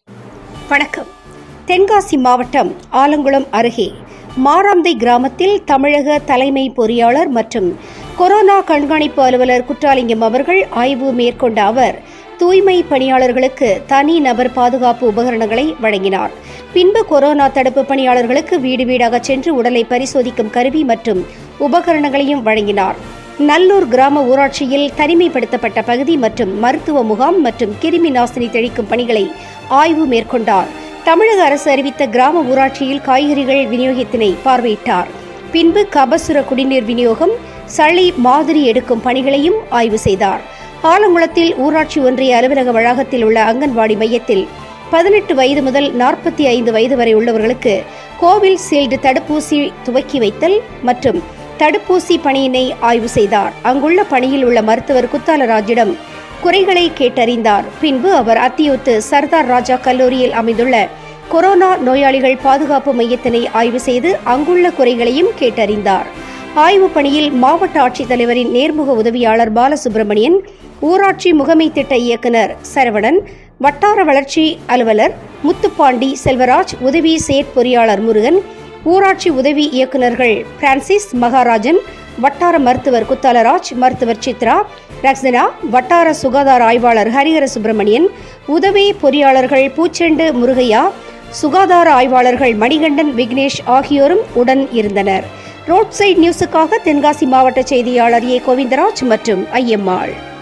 வணக்கம் தென்காசி மாவட்டம் ஆலங்குளம் அருகே மாராந்தை கிராமத்தில் தமிழக தலைமை பொறியாளர் மற்றும் கொரோனா கண்காணிப்பு அலுவலர் குற்றாலிங்கம் அவர்கள் ஆய்வு மேற்கொண்ட அவர் தூய்மை பணியாளர்களுக்கு தனி நபர் பாதுகாப்பு உபகரணங்களை வழங்கினார் பின்பு கொரோனா தடுப்பு பணியாளர்களுக்கு வீடு வீடாக சென்று உடலை பரிசோதிக்கும் கருவி மற்றும் உபகரணங்களையும் வழங்கினார் நல்லூர் கிராம ஊராட்சியில் தனிமைப்படுத்தப்பட்ட பகுதி மற்றும் மருத்துவ முகாம் மற்றும் கிருமி நாசினி தெளிக்கும் பணிகளை ஆய்வு மேற்கொண்டார் தமிழக அரசு அறிவித்த கிராம ஊராட்சியில் காய்கறிகள் விநியோகத்தினை பார்வையிட்டார் பின்பு கபசுர குடிநீர் விநியோகம் சளி மாதிரி எடுக்கும் பணிகளையும் ஆய்வு செய்தார் ஆலங்குளத்தில் ஊராட்சி ஒன்றிய அலுவலக வளாகத்தில் உள்ள அங்கன்வாடி மையத்தில் பதினெட்டு வயது முதல் நாற்பத்தி ஐந்து வயது வரை உள்ளவர்களுக்கு கோவில் சீல்டு தடுப்பூசி துவக்கி வைத்தல் மற்றும் தடுப்பூசி பணியினை ஆய்வு செய்தார் அங்குள்ள பணியில் உள்ள மருத்துவர் குத்தாலராஜிடம் குறைகளை கேட்டறிந்தார் பின்பு அவர் அத்தியூத்து சர்தார் ராஜா கல்லூரியில் அமைந்துள்ள கொரோனா நோயாளிகள் பாதுகாப்பு மையத்தினை ஆய்வு செய்து அங்குள்ள குறைகளையும் கேட்டறிந்தார் ஆய்வுப் பணியில் மாவட்ட ஆட்சித்தலைவரின் நேர்முக உதவியாளர் பாலசுப்பிரமணியன் ஊராட்சி முகமை திட்ட இயக்குனர் சரவணன் வட்டார வளர்ச்சி அலுவலர் முத்துப்பாண்டி செல்வராஜ் உதவி செயற்பொறியாளர் முருகன் ஊராட்சி உதவி இயக்குநர்கள் பிரான்சிஸ் மகாராஜன் வட்டார மருத்துவர் குத்தாலராஜ் மருத்துவர் சித்ரா ரக்ஸனா வட்டார சுகாதார ஆய்வாளர் ஹரிஹர சுப்பிரமணியன் உதவி பொறியாளர்கள் பூச்செண்டு முருகையா சுகாதார ஆய்வாளர்கள் மணிகண்டன் விக்னேஷ் ஆகியோரும் உடன் இருந்தனர் ரோட் சைட் நியூஸுக்காக தென்காசி மாவட்ட செய்தியாளர் ஏ கோவிந்தராஜ் மற்றும் ஐயம்மாள்